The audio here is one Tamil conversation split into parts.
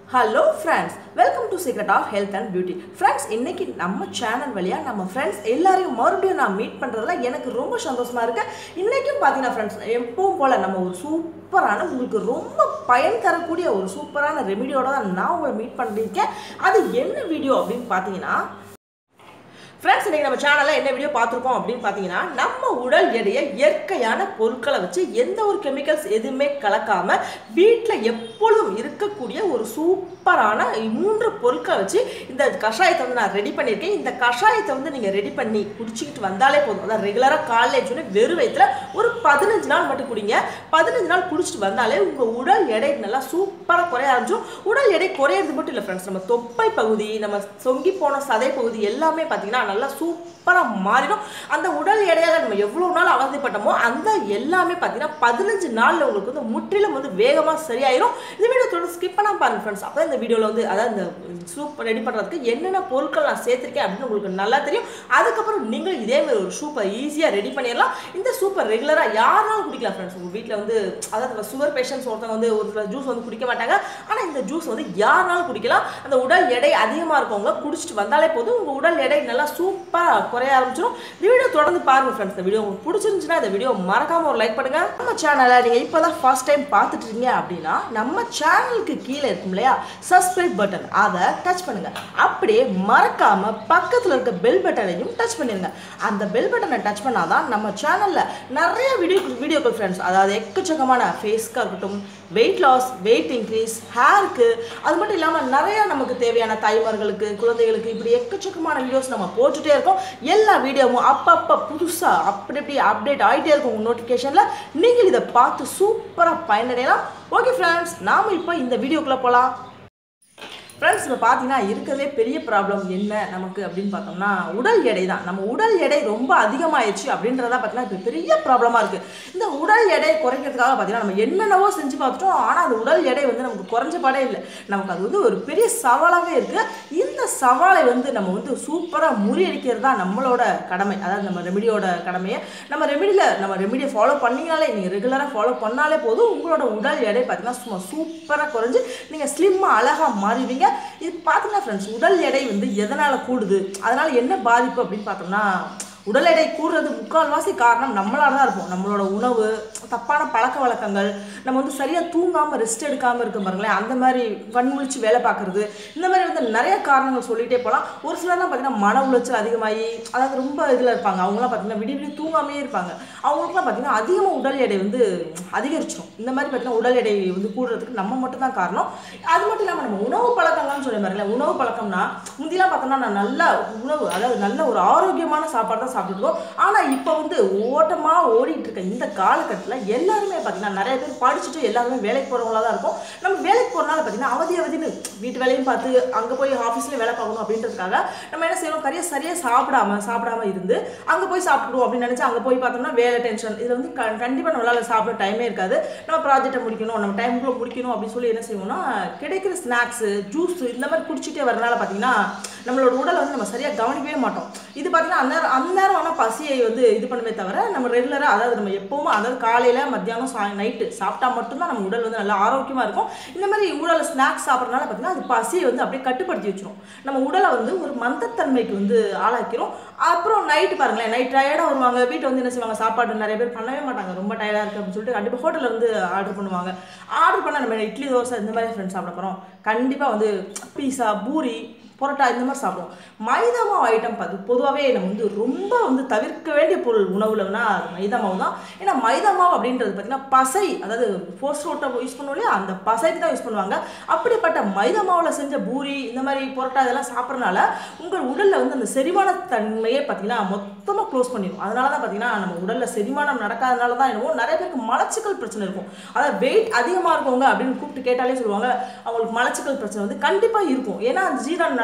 hello friends welcome to secret of health and beauty friends இன்னைக்கு நம்ம சேனல் வழியாக நம்ம ஃப்ரெண்ட்ஸ் எல்லாரையும் மறுபடியும் நான் மீட் பண்ணுறதுல எனக்கு ரொம்ப சந்தோஷமா இருக்கு இன்றைக்கும் பார்த்தீங்கன்னா ஃப்ரெண்ட்ஸ் எப்பவும் போல் நம்ம ஒரு சூப்பரான உங்களுக்கு ரொம்ப பயன் தரக்கூடிய ஒரு சூப்பரான ரெமிடியோட தான் நான் உங்களை மீட் பண்ணியிருக்கேன் அது என்ன வீடியோ அப்படின்னு பார்த்தீங்கன்னா ஃப்ரெண்ட்ஸ் இன்றைக்கி நம்ம சேனலில் என்ன வீடியோ பார்த்துருக்கோம் அப்படின்னு பார்த்தீங்கன்னா நம்ம உடல் எடையை இயற்கையான பொருட்களை வச்சு எந்த ஒரு கெமிக்கல்ஸ் எதுவுமே கலக்காமல் வீட்டில் எப்பொழுதும் இருக்கக்கூடிய ஒரு சூப்பரான மூன்று பொருட்களை வச்சு இந்த கஷாயத்தை வந்து நான் ரெடி பண்ணியிருக்கேன் இந்த கஷாயத்தை வந்து நீங்கள் ரெடி பண்ணி குடிச்சிக்கிட்டு வந்தாலே போதும் அதான் ரெகுலராக காலையில் சொல்லி வெறும் வயிற்றுல ஒரு பதினஞ்சு நாள் மட்டும் குடிங்க பதினஞ்சு நாள் குடிச்சிட்டு வந்தாலே உங்கள் உடல் எடை நல்லா சூப்பராக குறைய ஆரம்பிச்சிடும் உடல் எடை குறையிறது மட்டும் இல்லை ஃப்ரெண்ட்ஸ் நம்ம தொப்பை பகுதி நம்ம சொங்கி போன சதை பகுதி எல்லாமே பார்த்தீங்கன்னா நல்லா சூப்பராக மாறிடும் அந்த உடல் எடையால நம்ம எவ்வளோ நாள் அவதிப்பட்டோமோ அந்த எல்லாமே பார்த்தீங்கன்னா பதினஞ்சு நாளில் உங்களுக்கு வந்து முற்றிலும் வந்து வேகமாக சரியாயிரும் இந்த வீடியோ தொடர்ந்து ஸ்கிப் பண்ணாம பாருங்க ஃப்ரெண்ட்ஸ் அப்போ இந்த வீடியோவில் வந்து அதாவது இந்த சூப் ரெடி பண்ணுறதுக்கு என்னென்ன பொருட்கள் நான் சேர்த்துருக்கேன் அப்படின்னு உங்களுக்கு நல்லா தெரியும் அதுக்கப்புறம் நீங்களும் இதே மாதிரி ஒரு சூப்பை ஈஸியாக ரெடி பண்ணிடலாம் இந்த சூப்பை ரெகுலராக யாருனாலும் குடிக்கலாம் ஃப்ரெண்ட்ஸ் உங்கள் வீட்டில் வந்து அதாவது சுகர் பேஷண்ட்ஸ் ஒருத்தவங்க வந்து ஒரு சில ஜூஸ் வந்து குடிக்க மாட்டாங்க ஆனால் இந்த ஜூஸ் வந்து யாருனாலும் குடிக்கலாம் அந்த உடல் எடை அதிகமாக இருக்கவங்க குடிச்சிட்டு வந்தாலே போதும் உங்கள் உடல் எடை நல்லா சூப்பராக குறைய ஆரம்பிச்சிடும் இந்த வீடியோ தொடர்ந்து பாருங்க ஃப்ரெண்ட்ஸ் இந்த வீடியோ உங்களுக்கு பிடிச்சிருந்துச்சுன்னா இந்த வீடியோ மறக்காம ஒரு லைக் பண்ணுங்க நம்ம சேனலை நீங்கள் இப்போ தான் ஃபர்ஸ்ட் டைம் பார்த்துட்டு இருக்கீங்க அப்படின்னா நம்ம சேனலுக்கு கீழே இருக்கும் இல்லையா சப்ஸ்கிரைப் பட்டன் அதை டச் பண்ணுங்க அப்படியே மறக்காம பக்கத்தில் இருக்க பெல் பட்டனையும் டச் பண்ணிருங்க அந்த பெல் பட்டனை டச் பண்ணாதான் நம்ம சேனல்ல நிறைய வீடியோ வீடியோக்கள் ஃப்ரெண்ட்ஸ் அதாவது எக்கச்சக்கமான ஃபேஸ்க்காக இருக்கட்டும் வெயிட் லாஸ் வெயிட் இன்க்ரீஸ் ஹேருக்கு அது மட்டும் இல்லாமல் நிறைய நமக்கு தேவையான தாய்மார்களுக்கு குழந்தைகளுக்கு இப்படி எக்கச்சக்கமான வீடியோஸ் நம்ம போட்டுட்டே இருக்கோம் எல்லா வீடியோவும் அப்பப்போ புதுசாக அப்படி அப்படி அப்டேட் ஆகிட்டே இருக்கும் உங்கள் நோட்டிஃபிகேஷனில் நீங்கள் இதை பார்த்து சூப்பராக பயனடையலாம் ஓகே ஃப்ரெண்ட்ஸ் நாம் இப்போ இந்த வீடியோக்குள்ளே போகலாம் ஃப்ரெண்ட்ஸ் இப்போ பார்த்தீங்கன்னா இருக்கிறதுலே பெரிய ப்ராப்ளம் என்ன நமக்கு அப்படின்னு பார்த்தோம்னா உடல் எடை தான் நம்ம உடல் எடை ரொம்ப அதிகமாயிடுச்சு அப்படின்றதா பார்த்தீங்கன்னா இப்போ பெரிய ப்ராப்ளமாக இருக்குது இந்த உடல் எடை குறைக்கிறதுக்காக பார்த்தீங்கன்னா நம்ம என்னென்னவோ செஞ்சு பார்த்துட்டோம் ஆனால் அந்த உடல் எடை வந்து நமக்கு குறைஞ்ச பாடே இல்லை நமக்கு அது வந்து ஒரு பெரிய சவாலாகவே இருக்குது இந்த சவாலை வந்து நம்ம வந்து சூப்பராக முறியடிக்கிறது தான் நம்மளோட கடமை அதாவது நம்ம ரெமிடியோட கடமையை நம்ம ரெமிடியில் நம்ம ரெமிடியை ஃபாலோ பண்ணிங்கனாலே நீங்கள் ரெகுலராக ஃபாலோ பண்ணாலே போதும் உங்களோட உடல் எடை பார்த்தீங்கன்னா சும்மா சூப்பராக குறைஞ்சு நீங்கள் ஸ்லிம்மாக அழகாக மாறிடுவீங்க இது பார்த்தீங்கன்னா ஃப்ரெண்ட்ஸ் உடல் எடை வந்து எதனால் கூடுது அதனால் என்ன பாதிப்பு அப்படின்னு பார்த்தோம்னா உடல் எடை கூடுறது முக்கால்வாசி காரணம் நம்மளால தான் இருப்போம் நம்மளோட உணவு தப்பான பழக்க வழக்கங்கள் நம்ம வந்து சரியாக தூங்காமல் ரெஸ்ட் எடுக்காமல் இருக்க பாருங்களேன் அந்த மாதிரி கண்முழிச்சு வேலை பார்க்குறது இந்த மாதிரி வந்து நிறைய காரணங்கள் சொல்லிகிட்டே போகலாம் ஒரு சிலர்லாம் பார்த்தீங்கன்னா மன உளைச்சல் அதிகமாகி அதாவது ரொம்ப இதில் இருப்பாங்க அவங்களாம் பார்த்தீங்கன்னா விடிய விடிய தூங்காமே இருப்பாங்க அவங்களுக்குலாம் பார்த்தீங்கன்னா அதிகமாக உடல் எடை வந்து அதிகரிச்சிடும் இந்த மாதிரி பார்த்தீங்கன்னா உடல் எடை வந்து கூடுறதுக்கு நம்ம மட்டும் தான் காரணம் அது மட்டும் இல்லாமல் நம்ம உணவு பழக்கங்கள்னு சொல்லி பாருங்களேன் உணவு பழக்கம்னா முந்திலாம் பார்த்தோம்னா நான் நல்ல உணவு அதாவது நல்ல ஒரு ஆரோக்கியமான சாப்பாடு தான் சாப்பிட்டுருக்கோம் ஆனால் இப்போ வந்து ஓட்டமாக ஓடிட்டு இருக்க இந்த காலகட்டத்தில் எல்லாருமே பார்த்தீங்கன்னா நிறைய பேர் படிச்சுட்டு எல்லாருமே வேலைக்கு போகிறவங்களா தான் இருக்கும் நம்ம வேலைக்கு போகிறனால பார்த்தீங்கன்னா அவதி அவதின்னு வீட்டு வேலையும் பார்த்து அங்கே போய் ஆஃபீஸில் வேலை பார்க்கணும் அப்படின்றதுக்காக நம்ம என்ன செய்யணும் கரையை சரியாக சாப்பிடாம சாப்பிடாம இருந்து அங்கே போய் சாப்பிடுவோம் அப்படின்னு நினச்சி அங்கே போய் பார்த்தோம்னா வேலை டென்ஷன் இதில் வந்து கண்டிப்பாக நம்மளால் சாப்பிட டைமே இருக்காது நம்ம ப்ராஜெக்டை முடிக்கணும் நம்ம டைமுக்குள்ளே முடிக்கணும் அப்படின்னு சொல்லி என்ன செய்வோம்னா கிடைக்கிற ஸ்நாக்ஸு ஜூஸ் இந்த மாதிரி குடிச்சிட்டே வரனால பார்த்தீங்கன்னா நம்மளோட உடலை வந்து நம்ம சரியாக கவனிக்கவே மாட்டோம் இது பார்த்தீங்கன்னா அந்நேரம் அந்நேரம் ஆனால் பசியை வந்து இது பண்ணுமே தவிர நம்ம ரெகுலராக அதாவது நம்ம எப்போவும் அதாவது காலையில் மத்தியானம் சா நைட்டு சாப்பிட்டா மட்டும்தான் நம்ம உடல் வந்து நல்லா ஆரோக்கியமாக இருக்கும் இந்த மாதிரி உடலை ஸ்நாக்ஸ் சாப்பிட்றதுனால பார்த்தீங்கன்னா அது பசியை வந்து அப்படியே கட்டுப்படுத்தி வச்சிரும் நம்ம உடலை வந்து ஒரு மந்தத்தன்மைக்கு வந்து ஆளாக்கிறோம் அப்புறம் நைட்டு பாருங்களேன் நைட் டயர்டாக வருவாங்க வீட்டை வந்து என்ன செய்வாங்க சாப்பாடு நிறைய பேர் பண்ணவே மாட்டாங்க ரொம்ப டயர்டாக இருக்குது அப்படின்னு சொல்லிட்டு கண்டிப்பாக ஹோட்டலில் வந்து ஆர்டர் பண்ணுவாங்க ஆர்டர் பண்ண நம்ம இட்லி தோசை இந்த மாதிரி ஃப்ரெண்ட்ஸ் சாப்பிட போகிறோம் கண்டிப்பாக வந்து பீஸா பூரி பரோட்டா இந்த மாதிரி சாப்பிடுவோம் மைதா மாவு ஐட்டம் பார்த்து பொதுவாகவே நம்ம வந்து ரொம்ப வந்து தவிர்க்க வேண்டிய பொருள் உணவுலன்னா அது மைதா மாவு தான் ஏன்னா மைதா மாவு அப்படின்றது பார்த்தீங்கன்னா பசை அதாவது போஸ்ட் ரோட்டை யூஸ் பண்ணுவோம் இல்லையா அந்த பசைக்கு தான் யூஸ் பண்ணுவாங்க அப்படிப்பட்ட மைதா மாவில் செஞ்ச பூரி இந்த மாதிரி பரோட்டா இதெல்லாம் சாப்பிட்றதுனால உங்கள் உடலில் வந்து அந்த செரிமான தன்மையே பார்த்தீங்கன்னா மொத்தமாக க்ளோஸ் பண்ணிடும் அதனால தான் பார்த்தீங்கன்னா நம்ம உடலில் செரிமானம் நடக்காதனால தான் என்னவோ நிறைய பேருக்கு மலச்சிக்கல் பிரச்சனை இருக்கும் அதாவது வெயிட் அதிகமாக இருக்கவங்க அப்படின்னு கூப்பிட்டு கேட்டாலே சொல்லுவாங்க அவங்களுக்கு மலச்சிக்கல் பிரச்சனை வந்து கண்டிப்பாக இருக்கும் ஏன்னா அந்த ஜீரணம்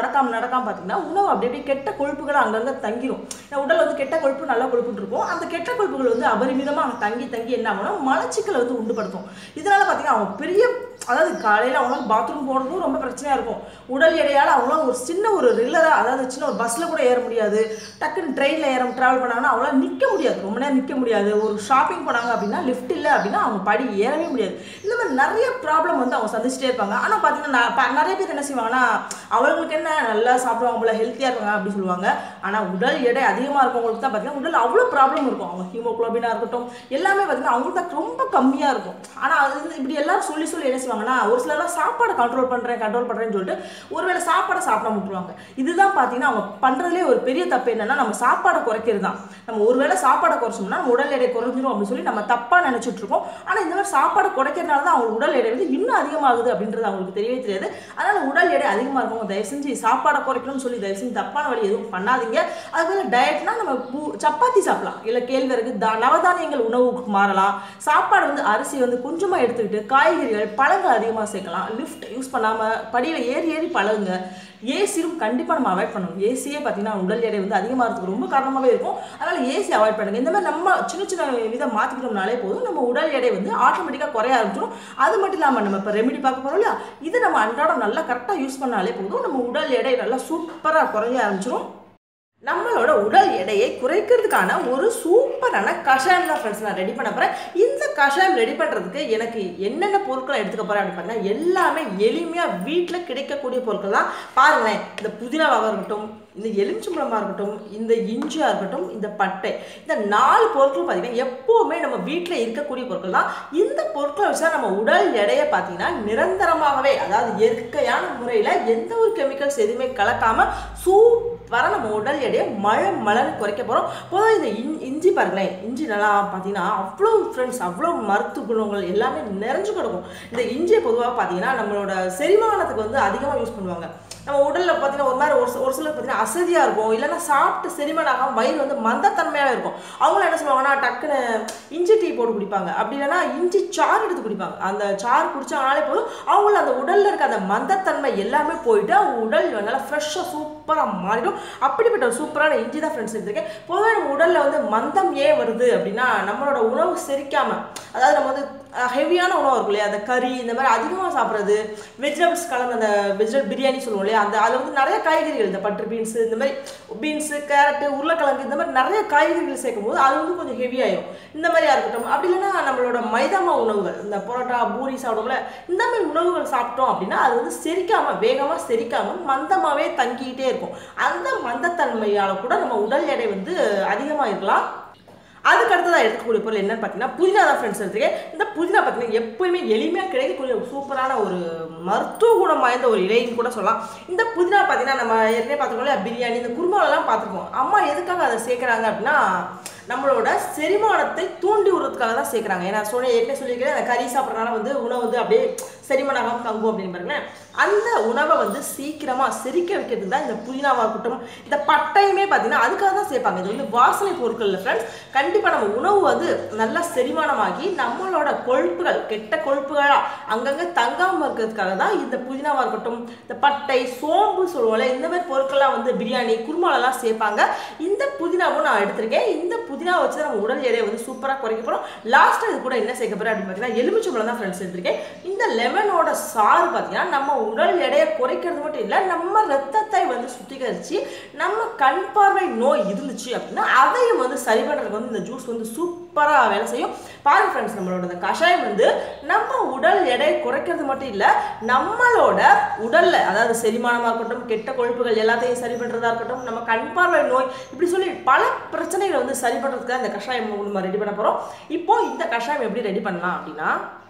நடக்காம நடக்காம பார்த்தீங்கன்னா உணவு அப்படி அப்படியே கெட்ட கொழுப்புகள் அங்கங்கே தங்கிரும் ஏன்னா உடல் வந்து கெட்ட கொழுப்பு நல்ல கொழுப்புன்னு இருக்கும் அந்த கெட்ட கொழுப்புகள் வந்து அபரிமிதமாக அங்கே தங்கி தங்கி என்ன ஆகும்னா மலச்சிக்கலை வந்து உண்டுபடுத்தும் இதனால பார்த்தீங்கன்னா அவங்க பெரிய அதாவது காலையில் அவங்களால பாத்ரூம் போகிறதும் ரொம்ப பிரச்சனையாக இருக்கும் உடல் எடையால் அவங்களால ஒரு சின்ன ஒரு ரெகுலராக அதாவது சின்ன ஒரு பஸ்ஸில் கூட ஏற முடியாது டக்குன்னு ட்ரெயினில் ஏற ட்ராவல் பண்ணாங்கன்னா அவங்களால நிற்க முடியாது ரொம்ப நேரம் நிற்க முடியாது ஒரு ஷாப்பிங் போனாங்க அப்படின்னா லிஃப்ட் இல்லை அப்படின்னா அவங்க படி ஏறவே முடியாது இந்த மாதிரி நிறைய ப்ராப்ளம் வந்து அவங்க சந்திச்சிட்டே இருப்பாங்க ஆனால் பார்த்தீங்கன்னா நான் ப- நிறைய பேர் என்ன செய்வாங்கன்னா அவங்களுக்கு என்ன நல்லா சாப்பிடுவாங்க போல ஹெல்த்தியாக இருப்பாங்க அப்படின்னு சொல்லுவாங்க ஆனால் உடல் எடை அதிகமாக இருக்கவங்களுக்கு தான் பார்த்தீங்கன்னா உடல் அவ்வளோ ப்ராப்ளம் இருக்கும் அவங்க ஹீமோகுளோபினாக இருக்கட்டும் எல்லாமே பார்த்தீங்கன்னா அவங்களுக்கு தான் ரொம்ப கம்மியாக இருக்கும் ஆனால் அது வந்து இப்படி எல்லாரும் சொல்லி சொல்லி என்ன செய்வாங்கன்னா ஒரு சிலர்லாம் சாப்பாடை கண்ட்ரோல் பண்ணுறேன் கண்ட்ரோல் பண்ணுறேன்னு சொல்லிட்டு ஒருவேளை சாப்பாடை சாப்பிட விட்டுருவாங்க இதுதான் பார்த்தீங்கன்னா அவங்க பண்ணுறதுலே ஒரு பெரிய தப்பு என்னன்னா நம்ம சாப்பாடை குறைக்கிறது தான் நம்ம ஒருவேளை சாப்பாடை குறைச்சோம்னா நம்ம உடல் எடை குறைஞ்சிரும் அப்படின்னு சொல்லி நம்ம தப்பாக நினச்சிட்டு இருக்கோம் ஆனால் இந்த மாதிரி சாப்பாடை குறைக்கிறதுனால தான் அவங்க உடல் எடை வந்து இன்னும் அதிகமாகுது அப்படின்றது அவங்களுக்கு தெரியவே தெரியாது அதனால உடல் எடை அதிகமாக இருக்கவங்க தயவு செஞ்சு சாப்பாடை குறைக்கணும்னு சொல்லி தயவு செஞ்சு தப்பான வழி எதுவும் பண்ணாதீங்க அதுபோல டயட்னா நம்ம பூ- சப்பாத்தி சாப்பிடலாம் இல்லை கேழ்வரகு தா நவதானியங்கள் உணவுக்கு மாறலாம் சாப்பாடு வந்து அரிசி வந்து கொஞ்சமாக எடுத்துக்கிட்டு காய்கறிகள் பழங்கள் அதிகமாக சேர்க்கலாம் லிஃப்ட் யூஸ் பண்ணாமல் படியில் ஏறி ஏறி பழகுங்க ஏசியும் கண்டிப்பாக நம்ம அவாய்ட் பண்ணணும் ஏசியே பார்த்தீங்கன்னா உடல் எடை வந்து அதிகமாகிறதுக்கு ரொம்ப காரணமாகவே இருக்கும் அதனால் ஏசி அவாய்ட் பண்ணுங்க இந்த மாதிரி நம்ம சின்ன சின்ன விதம் மாற்றிக்கிட்டோம்னாலே போதும் நம்ம உடல் எடை வந்து ஆட்டோமேட்டிக்காக குறைய ஆரம்பிச்சிடும் அது மட்டும் இல்லாமல் நம்ம இப்போ ரெமெடி பார்க்க போகிறோம் இல்லையா இது நம்ம அன்றாடம் நல்லா கரெக்டாக யூஸ் பண்ணாலே போதும் நம்ம உடல் எடை நல்லா சூப்பராக குறைய ஆரம்பிச்சிடும் நம்மளோட உடல் எடையை குறைக்கிறதுக்கான ஒரு சூப்பரான கஷாயம் தான் ஃப்ரெண்ட்ஸ் நான் ரெடி பண்ண போகிறேன் இந்த கஷாயம் ரெடி பண்ணுறதுக்கு எனக்கு என்னென்ன பொருட்களை எடுத்துக்க போகிறேன் அப்படின்னு பார்த்தீங்கன்னா எல்லாமே எளிமையாக வீட்டில் கிடைக்கக்கூடிய பொருட்கள் தான் பாருங்களேன் இந்த புதினாவாக இருக்கட்டும் இந்த எலுமிச்சம்பழமாக இருக்கட்டும் இந்த இஞ்சியாக இருக்கட்டும் இந்த பட்டை இந்த நாலு பொருட்கள் பார்த்தீங்கன்னா எப்போவுமே நம்ம வீட்டில் இருக்கக்கூடிய பொருட்கள் தான் இந்த பொருட்களை வச்சா நம்ம உடல் எடையை பார்த்தீங்கன்னா நிரந்தரமாகவே அதாவது இயற்கையான முறையில் எந்த ஒரு கெமிக்கல்ஸ் எதுவுமே கலக்காமல் சூப்பராக நம்ம உடல் எடையை மழை மழைன்னு குறைக்க போகிறோம் பொதுவாக இந்த இஞ் இஞ்சி பாருங்களேன் இஞ்சி நல்லா பார்த்தீங்கன்னா அவ்வளோ ஃப்ரெண்ட்ஸ் அவ்வளோ மருத்துவ குணங்கள் எல்லாமே நிறைஞ்சு கிடக்கும் இந்த இஞ்சியை பொதுவாக பார்த்தீங்கன்னா நம்மளோட செரிமானத்துக்கு வந்து அதிகமாக யூஸ் பண்ணுவாங்க நம்ம உடலில் பார்த்தீங்கன்னா ஒரு மாதிரி ஒரு சி- ஒரு சிலர் பார்த்தீங்கன்னா அசதியாக இருக்கும் இல்லைன்னா சாப்பிட்டு செரிமானம் ஆகாம வயிறு வந்து மந்தத்தன்மையாக இருக்கும் அவங்களும் என்ன சொல்லுவாங்கன்னா டக்குன்னு இஞ்சி டீ போட்டு குடிப்பாங்க அப்படி இல்லைன்னா இஞ்சி சாறு எடுத்து குடிப்பாங்க அந்த சாறு குடிச்சாங்கனாலே போதும் அவங்கள அந்த உடலில் இருக்க அந்த மந்தத்தன்மை எல்லாமே போயிட்டு அவங்க உடல் நல்லா ஃப்ரெஷ்ஷாக சூப்பராக மாறிடும் அப்படிப்பட்ட ஒரு சூப்பரான இஞ்சி தான் ஃப்ரெண்ட்ஸ் எடுத்திருக்கேன் பொதுவாக நம்ம உடலில் வந்து மந்தம் ஏன் வருது அப்படின்னா நம்மளோட உணவு செரிக்காம அதாவது நம்ம வந்து ஹெவியான உணவு இருக்கும் இல்லையா அந்த கறி இந்த மாதிரி அதிகமாக சாப்பிட்றது வெஜிடபிள்ஸ் கலந்த அந்த வெஜிடபிள் பிரியாணி சொல்லுவோம் இல்லையா அந்த அதில் வந்து நிறைய காய்கறிகள் இந்த பட்டர் பீன்ஸு இந்த மாதிரி பீன்ஸு கேரட்டு உருளைக்கிழங்கு இந்த மாதிரி நிறைய காய்கறிகள் சேர்க்கும் போது அது வந்து கொஞ்சம் ஹெவியாயிரும் இந்த மாதிரியா இருக்கட்டும் அப்படி இல்லைன்னா நம்மளோட மைதாமா உணவுகள் இந்த பரோட்டா பூரி சாப்பிடுவோம்ல இந்த மாதிரி உணவுகள் சாப்பிட்டோம் அப்படின்னா அது வந்து செரிக்காம வேகமாக செரிக்காம மந்தமாகவே தங்கிக்கிட்டே இருக்கும் அந்த மந்தத்தன்மையால் கூட நம்ம உடல் எடை வந்து அதிகமாக இருக்கலாம் அதுக்கு அடுத்ததாக எடுக்கக்கூடிய பொருள் என்னன்னு பார்த்தீங்கன்னா புதினா தான் ஃப்ரெண்ட்ஸ் எடுத்துருக்கேன் இந்த புதினா பார்த்தீங்கன்னா எப்பயுமே எளிமையாக கிடைக்கக்கூடிய ஒரு சூப்பரான ஒரு மருத்துவ குணம் வாய்ந்த ஒரு இலைன்னு கூட சொல்லலாம் இந்த புதினா பார்த்தீங்கன்னா நம்ம ஏற்கனவே பார்த்துருக்கோம் பிரியாணி இந்த குருமாலெல்லாம் பார்த்துருக்கோம் அம்மா எதுக்காக அதை சேர்க்குறாங்க அப்படின்னா நம்மளோட செரிமானத்தை தூண்டி விடுறதுக்காக தான் சேர்க்குறாங்க ஏன்னா சொன்ன ஏற்கனவே சொல்லியிருக்கிறேன் அந்த கறி சாப்பிட்றதுனால வந்து உணவு வந்து அப்படியே செரிமானாகாம தங்கும் அப்படின்னு பாருங்களேன் அந்த உணவை வந்து சீக்கிரமாக செரிக்க வைக்கிறதுக்கு தான் இந்த புதினாவாக இருக்கட்டும் இந்த பட்டையுமே பார்த்தீங்கன்னா அதுக்காக தான் சேர்ப்பாங்க இது வந்து வாசனை பொருட்கள் இல்லை ஃப்ரெண்ட்ஸ் கண்டிப்பாக நம்ம உணவு வந்து நல்லா செரிமானமாகி நம்மளோட கொழுப்புகள் கெட்ட கொழுப்புகளாக அங்கங்கே தங்காமல் இருக்கிறதுக்காக தான் இந்த புதினாவாக இருக்கட்டும் இந்த பட்டை சோம்பு சொல்லுவோம்ல இந்த மாதிரி பொருட்கள்லாம் வந்து பிரியாணி குருமாலெல்லாம் சேர்ப்பாங்க இந்த புதினாவும் நான் எடுத்திருக்கேன் இந்த புதினா வச்சு தான் நம்ம உடல் எடையை வந்து சூப்பராக குறைக்க போகிறோம் லாஸ்ட்டாக இது கூட என்ன சேர்க்க போகிறேன் அப்படின்னு பார்த்தீங்கன்னா எலுமிச்சம்பழம் தான் ஃப்ரெண்ட்ஸ் எடுத்திருக்கேன் இந்த லெமனோட சாறு பார்த்தீங்கன்னா நம்ம உடல் எடையை குறைக்கிறது மட்டும் இல்லை நம்ம ரத்தத்தை வந்து சுத்திகரித்து நம்ம கண் பார்வை நோய் இருந்துச்சு அப்படின்னா அதையும் வந்து சரி பண்ணுறதுக்கு வந்து இந்த ஜூஸ் வந்து சூப்பராக வேலை செய்யும் பாருங்க ஃப்ரெண்ட்ஸ் நம்மளோட இந்த கஷாயம் வந்து நம்ம உடல் எடையை குறைக்கிறது மட்டும் இல்லை நம்மளோட உடல்ல அதாவது செரிமானமாக இருக்கட்டும் கெட்ட கொழுப்புகள் எல்லாத்தையும் சரி பண்ணுறதா இருக்கட்டும் நம்ம கண் பார்வை நோய் இப்படி சொல்லி பல பிரச்சனைகளை வந்து சரி பண்ணுறதுக்கு இந்த கஷாயம் நம்ம ரெடி பண்ண போகிறோம் இப்போ இந்த கஷாயம் எப்படி ரெடி பண்ணலாம் அப்படின்னா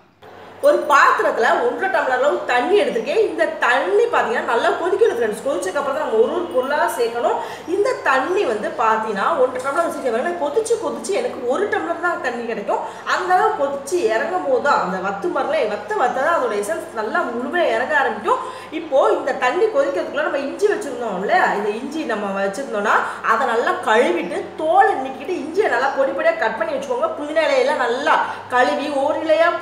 ஒரு பாத்திரத்தில் ஒன்றரை டம்ளர் அளவு தண்ணி எடுத்துருக்கேன் இந்த தண்ணி பார்த்தீங்கன்னா நல்லா கொதிக்கணும் ஃப்ரெண்ட்ஸ் கொதிச்சதுக்கு அப்புறம் தான் நம்ம ஒரு ஒரு பொருளாக சேர்க்கணும் இந்த தண்ணி வந்து பார்த்தீங்கன்னா ஒன்றரை டம்ளர் வச்சுருக்கேன் கொதிச்சு கொதிச்சு எனக்கு ஒரு டம்ளர் தான் தண்ணி கிடைக்கும் அந்த அளவு கொதிச்சு இறங்கும் போது தான் அந்த வத்து மரல வத்த வத்த தான் அதோட எசன்ஸ் நல்லா முழுமையாக இறங்க ஆரம்பிக்கும் இப்போ இந்த தண்ணி கொதிக்கிறதுக்குள்ள நம்ம இஞ்சி வச்சிருந்தோம்ல இந்த இஞ்சி நம்ம வச்சிருந்தோம்னா அதை நல்லா கழுவிட்டு தோலை நீக்கிட்டு இஞ்சியை நல்லா பொடி பொடியாக கட் பண்ணி வச்சுக்கோங்க புதினா இலையெல்லாம் நல்லா கழுவி ஒரு இலையாக பிடுங்கி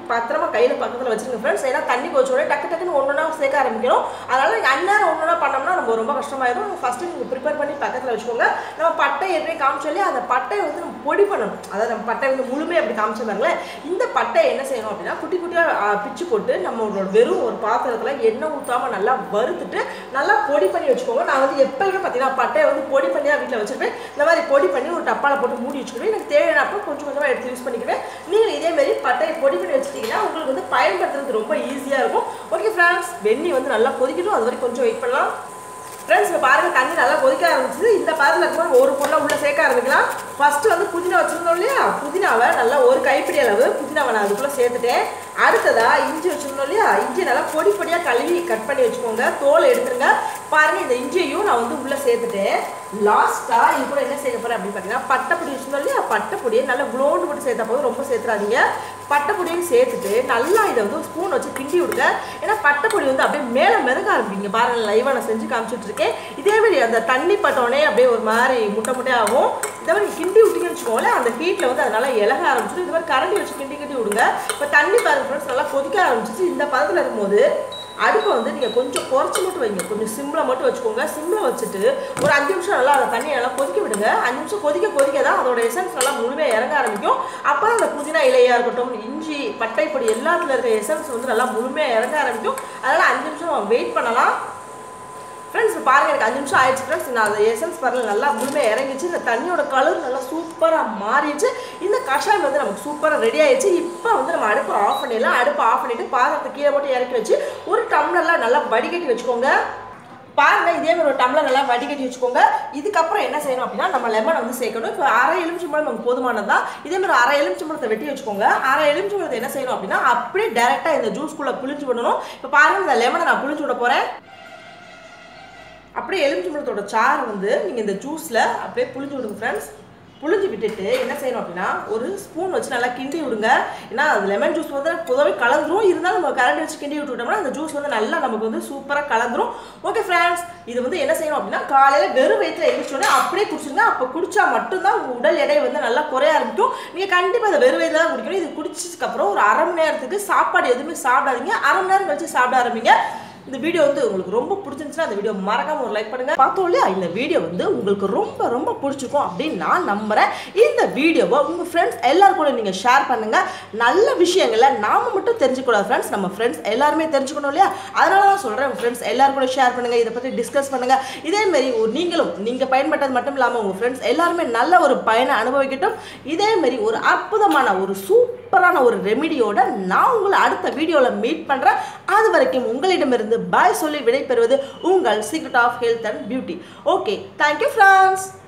பத்திரமா கையில் பக்கத்தில் வச்சுருங்க ஃப்ரெண்ட்ஸ் ஏன்னா தண்ணி கொச்சோட டக்கு டக்குன்னு ஒன்று ஒன்றா சேர்க்க ஆரம்பிக்கணும் அதனால நீங்கள் அந்நேரம் ஒன்று ஒன்றா பண்ணோம்னா நம்ம ரொம்ப கஷ்டமாயிடும் ஃபஸ்ட்டு நீங்கள் ப்ரிப்பேர் பண்ணி பக்கத்தில் வச்சுக்கோங்க நம்ம பட்டை ஏற்கனவே காமிச்சாலே அந்த பட்டையை வந்து நம்ம பொடி பண்ணணும் அதாவது நம்ம பட்டை வந்து முழுமையாக அப்படி காமிச்ச பாருங்களேன் இந்த பட்டை என்ன செய்யணும் அப்படின்னா குட்டி குட்டியாக பிச்சு போட்டு நம்மளோட வெறும் ஒரு பாத்திரத்தில் எண்ணெய் ஊற்றாம நல்லா வறுத்துட்டு நல்லா பொடி பண்ணி வச்சுக்கோங்க நான் வந்து எப்பயுமே பார்த்தீங்கன்னா பட்டையை வந்து பொடி பண்ணி தான் வீட்டில் வச்சிருப்பேன் இந்த மாதிரி பொடி பண்ணி ஒரு டப்பாவில் போட்டு மூடி வச்சுக்கிட்டு எனக்கு தேவையானப்போ கொஞ்சம் கொஞ்சமாக எடுத்து யூஸ் பண்ணிக்குவேன் நீங்கள் இதே மாதிரி பட்டையை பொடி பண்ணி வச்சுட்டீங்கன்னா உங்களுக்கு வந்து பயன்படுத்துறது ரொம்ப ஈஸியாக இருக்கும் ஓகே ஃப்ரெண்ட்ஸ் வெந்நி வந்து நல்லா கொதிக்கட்டும் அது வரைக்கும் கொஞ்சம் வெயிட் பண்ணலாம் ஃப்ரெண்ட்ஸ் இப்போ பாருங்க தண்ணி நல்லா கொதிக்க ஆரம்பிச்சு இந்த பாதில் இருக்கும்போது ஒரு பொருளை உள்ளே சேர்க்க ஆரம்பிக்கலாம் ஃபர்ஸ்ட் வந்து புதினா வச்சிருந்தோம் இல்லையா புதினாவை நல்லா ஒரு கைப்பிடி அளவு புதினாவை நான் அதுக்குள்ளே சேர்த்துட்டேன் அடுத்ததா இஞ்சி வச்சிருந்தோம் இல்லையா இஞ்சி நல்லா பொடி பொடியாக கழுவி கட் பண்ணி வச்சுக்கோங்க தோலை எடுத்துருங்க பாருங்க இந்த இஞ்சியையும் நான் வந்து உள்ளே சேர்த்துட்டேன் லாஸ்ட்டாக இது கூட என்ன செய்ய போகிறேன் அப்படின்னு பார்த்தீங்கன்னா பட்டைப்பொடி வச்சிருந்தோம் இல்லையா பட்டைப்பொடியை நல்லா குளோண்டு மட்டும் சேர்த்தா போதும் ரொம்ப சேர்த்துறாதீங்க பட்டைப்பொடியும் சேர்த்துட்டு நல்லா இதை வந்து ஸ்பூன் வச்சு கிண்டி விடுங்க ஏன்னா பட்டைப்பொடி வந்து அப்படியே மேலே மிதக்க ஆரம்பிங்க பாருங்க லைவாக நான் செஞ்சு காமிச்சிட்டு இருக்கேன் இதே மாதிரி அந்த தண்ணி பட்டோடனே அப்படியே ஒரு மாதிரி முட்டை முட்டையாகும் இதே மாதிரி கிண்டி விட்டீங்கன்னு வச்சுக்கோங்களேன் அந்த ஹீட்டில் வந்து அதனால இலக ஆரம்பிச்சிடும் இது மாதிரி கரண்டி வச்சு கிண்டி கிண்டி விடுங்க இப்போ தண்ணி பாருங்க ஃப்ரெண்ட்ஸ் நல்லா கொதிக்க ஆரம்பிச்சிச்சு இந்த பதத்தில் இருக்கும்போது அடுப்பை வந்து நீங்கள் கொஞ்சம் குறைச்சி மட்டும் வைங்க கொஞ்சம் சிம்மில் மட்டும் வச்சுக்கோங்க சிம்மில் வச்சுட்டு ஒரு அஞ்சு நிமிஷம் நல்லா அந்த தண்ணியை நல்லா கொதிக்க விடுங்க அஞ்சு நிமிஷம் கொதிக்க கொதிக்க தான் அதோட எசன்ஸ் நல்லா முழுமையாக இறங்க ஆரம்பிக்கும் அப்போ அந்த புதினா இலையாக இருக்கட்டும் இஞ்சி பட்டைப்பொடி எல்லாத்துல இருக்க எசன்ஸ் வந்து நல்லா முழுமையாக இறங்க ஆரம்பிக்கும் அதனால் அஞ்சு நிமிஷம் வெயிட் பண்ணலாம் ஃப்ரெண்ட்ஸ் பாருங்க எனக்கு அஞ்சு நிமிஷம் ஆயிடுச்சு ஃப்ரெண்ட்ஸ் நான் அந்த எசன்ஸ் பரல நல்லா முழுமையாக இறங்கிச்சு இந்த தண்ணியோட கலர் நல்லா சூப்பராக மாறிடுச்சு இந்த கஷாயம் வந்து நமக்கு சூப்பராக ரெடி ஆயிடுச்சு இப்போ வந்து நம்ம அடுப்பு ஆஃப் பண்ணிடலாம் அடுப்பு ஆஃப் பண்ணிட்டு பாத்திரத்தை கீழே போட்டு இறக்கி வச்சு ஒரு டம்ளர்லாம் நல்லா வடிகட்டி வச்சுக்கோங்க பாருங்க இதே மாதிரி ஒரு டம்ளர் நல்லா வடிகட்டி வச்சுக்கோங்க இதுக்கப்புறம் என்ன செய்யணும் அப்படின்னா நம்ம லெமன் வந்து சேர்க்கணும் இப்போ அரை எலுமிச்சம்பழம் நமக்கு போதுமானது தான் இதே மாதிரி அரை எலுமிச்சம்பழத்தை வெட்டி வச்சுக்கோங்க அரை எலுமிச்சம்பழத்தை என்ன செய்யணும் அப்படின்னா அப்படியே டேரெக்டாக இந்த ஜூஸ்குள்ளே புளிஞ்சு விடணும் இப்போ பாருங்க இந்த லெமனை நான் புளிஞ்சு விட போகிறேன் அப்படியே எலுமிச்சம்பழத்தோட சாறு வந்து நீங்கள் இந்த ஜூஸில் அப்படியே புளிஞ்சு விடுங்க ஃப்ரெண்ட்ஸ் புளிஞ்சு விட்டுட்டு என்ன செய்யணும் அப்படின்னா ஒரு ஸ்பூன் வச்சு நல்லா கிண்டி விடுங்க ஏன்னா அது லெமன் ஜூஸ் வந்து பொதுவாகவே கலந்துரும் இருந்தாலும் நம்ம கரண்ட் வச்சு கிண்டி விட்டுட்டோம்னா அந்த ஜூஸ் வந்து நல்லா நமக்கு வந்து சூப்பராக கலந்துரும் ஓகே ஃப்ரெண்ட்ஸ் இது வந்து என்ன செய்யணும் அப்படின்னா காலையில் வெறும் வயிற்றுல எழுந்திரிச்சோடனே அப்படியே குடிச்சிருங்க அப்போ குடிச்சா மட்டும்தான் உங்கள் உடல் எடை வந்து நல்லா குறைய ஆரம்பிக்கும் நீங்கள் கண்டிப்பாக அதை வெறும் வயிற்றுல தான் குடிக்கணும் இது குடிச்சதுக்கப்புறம் ஒரு அரை மணி நேரத்துக்கு சாப்பாடு எதுவுமே சாப்பிடாதீங்க அரை மணி நேரம் கழிச்சு சாப்பிட ஆரம்பிங்க இந்த வீடியோ வந்து உங்களுக்கு ரொம்ப பிடிச்சிருந்துச்சுன்னா அந்த வீடியோ மறக்காம ஒரு லைக் பண்ணுங்க பார்த்தோம் இல்லையா இந்த வீடியோ வந்து உங்களுக்கு ரொம்ப ரொம்ப பிடிச்சிருக்கும் அப்படின்னு நான் நம்புறேன் இந்த வீடியோவை உங்க ஃப்ரெண்ட்ஸ் எல்லாரும் கூட நீங்க ஷேர் பண்ணுங்க நல்ல விஷயங்களை நாம மட்டும் தெரிஞ்சுக்கூடாது ஃப்ரெண்ட்ஸ் நம்ம ஃப்ரெண்ட்ஸ் எல்லாருமே தெரிஞ்சுக்கணும் இல்லையா அதனால தான் சொல்றேன் உங்க ஃப்ரெண்ட்ஸ் எல்லாரும் கூட ஷேர் பண்ணுங்க இதை பத்தி டிஸ்கஸ் பண்ணுங்க இதே மாதிரி ஒரு நீங்களும் நீங்க பயன்பட்டது மட்டும் இல்லாமல் உங்க ஃப்ரெண்ட்ஸ் எல்லாருமே நல்ல ஒரு பயனை அனுபவிக்கட்டும் இதே மாதிரி ஒரு அற்புதமான ஒரு சூப்பரான ஒரு ரெமிடியோட நான் உங்களை அடுத்த வீடியோவில் மீட் பண்றேன் அது வரைக்கும் உங்களிடமிருந்து பாய் சொல்லி விடைபெறுவது உங்கள் secret of health and beauty okay thank you friends